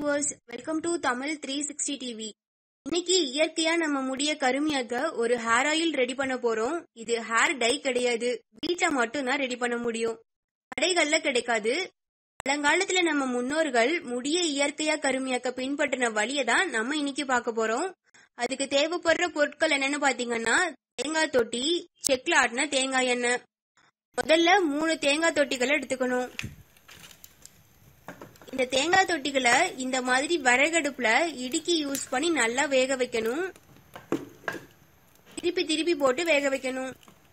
Viewers welcome to Tamil three sixty TV இன்னைக்கு இயற்கையா நம்ம முடிய கருமையாக்க ஒரு ஹேர் ஆயில் ரெடி பண்ண போறோம் இது ஹேர் டை கிடையாது வீட்ல மட்டும் தான் ரெடி பண்ண முடியும் கடைகள்ல கிடைக்காது பழங்காலத்துல நம்ம முன்னோர்கள் முடிய இயற்கையா கருமையாக்க பின்பற்றின வழியை தான் நம்ம இன்னைக்கு பார்க்க போறோம் அதுக்கு தேவைப்படுற பொருட்கள் என்னன்னு பாத்தீங்கன்னா தேங்காய் தொட்டி செக்ல ஆட்டின தேங்காய் எண்ணெய் முதல்ல மூணு தேங்காய் தொட்டிகளை எடுத்துக்கணும் இந்த தேங்காய் தொட்டிகளை இந்த மாதிரி விறகடுப்புல இடுக்கி யூஸ் பண்ணி நல்லா வேக வைக்கணும் திருப்பி திருப்பி போட்டு வேக வைக்கணும்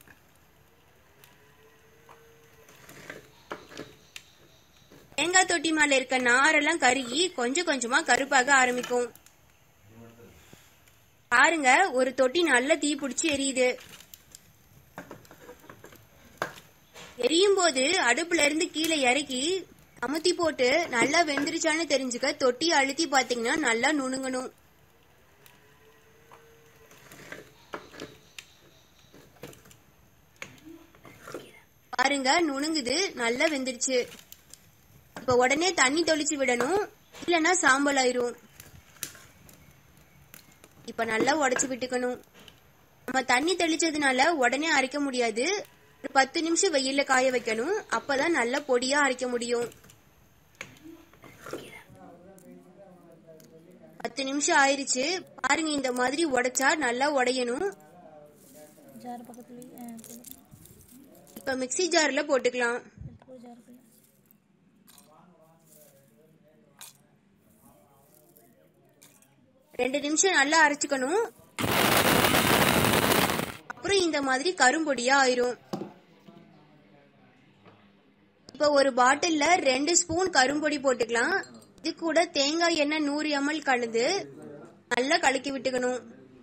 தேங்காய் தொட்டி மேல இருக்க நாரெல்லாம் கருகி கொஞ்சம் கொஞ்சமா கருப்பாக ஆரம்பிக்கும் பாருங்க ஒரு தொட்டி நல்ல தீ பிடிச்சி எரியுது எரியும் போது அடுப்புல இருந்து கீழே இறக்கி அமுத்தி போட்டு நல்லா வெந்துருச்சான்னு தெரிஞ்சுக்க தொட்டி அழுத்தி பாத்தீங்கன்னா நல்லா நுணுங்கணும் பாருங்க நுணுங்குது நல்லா வெந்துருச்சு இப்ப உடனே தண்ணி தொளிச்சு விடணும் இல்லனா சாம்பல் ஆயிரும் இப்ப நல்லா உடைச்சு விட்டுக்கணும் நம்ம தண்ணி தெளிச்சதுனால உடனே அரைக்க முடியாது ஒரு பத்து நிமிஷம் வெயில்ல காய வைக்கணும் அப்பதான் நல்ல பொடியா அரைக்க முடியும் பத்து நிமிஷம் ஆயிருச்சு பாருங்க இந்த மாதிரி உடைச்சா நல்லா உடையணும் ஜார் பக்கத்துலேயே ஆ, சொல்லு. இப்ப மிக்ஸி ஜார்ல போட்டுக்கலாம் எடுத்துக்கோ ஜாருக்குள்ள ரெண்டு நிமிஷம் நல்லா அரைச்சுக்கணும் அப்புறம் இந்த மாதிரி கரும்பொடியா ஆயிரும் இப்ப ஒரு பாட்டில்ல ரெண்டு ஸ்பூன் கரும்பொடி போட்டுக்கலாம் இது கூட தேங்காய் எண்ணெய் நூறு எம்எல் கலந்து நல்லா கலக்கி விட்டுக்கணும்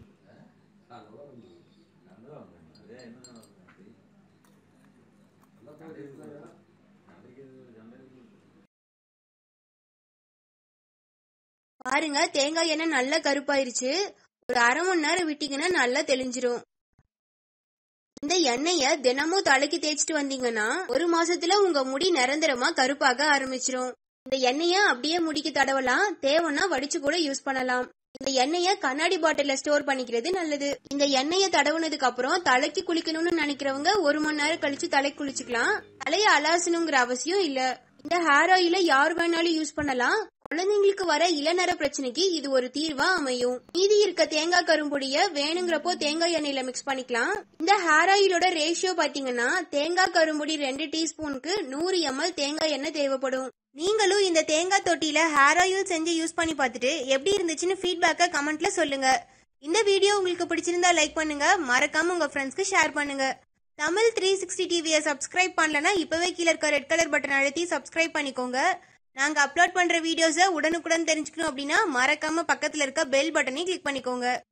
பாருங்க தேங்காய் எண்ணெய் நல்லா கருப்பாயிருச்சு ஒரு அரை மணி நேரம் விட்டீங்கன்னா நல்லா தெளிஞ்சிரும் இந்த எண்ணெய தினமும் தலைக்கு தேய்ச்சிட்டு வந்தீங்கன்னா ஒரு மாசத்துல உங்க முடி நிரந்தரமா கருப்பாக ஆரம்பிச்சிரும் இந்த எண்ணெய அப்படியே முடிக்கு தடவலாம் தேவைன்னா வடிச்சு கூட யூஸ் பண்ணலாம் இந்த எண்ணெய கண்ணாடி பாட்டில்ல ஸ்டோர் பண்ணிக்கிறது நல்லது இந்த எண்ணெய தடவுனதுக்கு அப்புறம் தலைக்கு குளிக்கணும்னு நினைக்கிறவங்க ஒரு மணி நேரம் கழிச்சு தலைக்கு குளிச்சுக்கலாம் தலைய அலாசணுங்கிற அவசியம் இல்ல இந்த ஹேர் ஆயில யார் வேணாலும் யூஸ் பண்ணலாம் குழந்தைங்களுக்கு வர இளநர பிரச்சனைக்கு இது ஒரு தீர்வா அமையும் மீதி இருக்க தேங்காய் கரும்பொடிய வேணுங்கிறப்போ தேங்காய் எண்ணெயில மிக்ஸ் பண்ணிக்கலாம் இந்த ஹேர் ஆயிலோட ரேஷியோ பாத்தீங்கன்னா தேங்காய் கரும்பொடி ரெண்டு டீஸ்பூனுக்கு நூறு எம்எல் தேங்காய் எண்ணெய் தேவைப்படும் நீங்களும் இந்த தேங்காய் தொட்டியில ஹேர் ஆயில் செஞ்சு யூஸ் பண்ணி பார்த்துட்டு எப்படி இருந்துச்சுன்னு ஃபீட்பேக்கை கமெண்ட்ல சொல்லுங்க இந்த வீடியோ உங்களுக்கு பிடிச்சிருந்தா லைக் பண்ணுங்க மறக்காம உங்க ஃப்ரெண்ட்ஸ்க்கு ஷேர் பண்ணுங்க தமிழ் த்ரீ சிக்ஸ்டி டிவியை சப்ஸ்கிரைப் பண்ணலனா இப்பவே கீழே இருக்க ரெட் கலர் பட்டன் அழுத்தி சப்ஸ்கிரைப் பண்ணிக்கோங்க நாங்க அப்லோட் பண்ற வீடியோஸை உடனுக்குடன் தெரிஞ்சுக்கணும் அப்படின்னா மறக்காம பக்கத்துல இருக்க பெல் பட்டனையும் கிளிக் பண்ணிக்கோங்க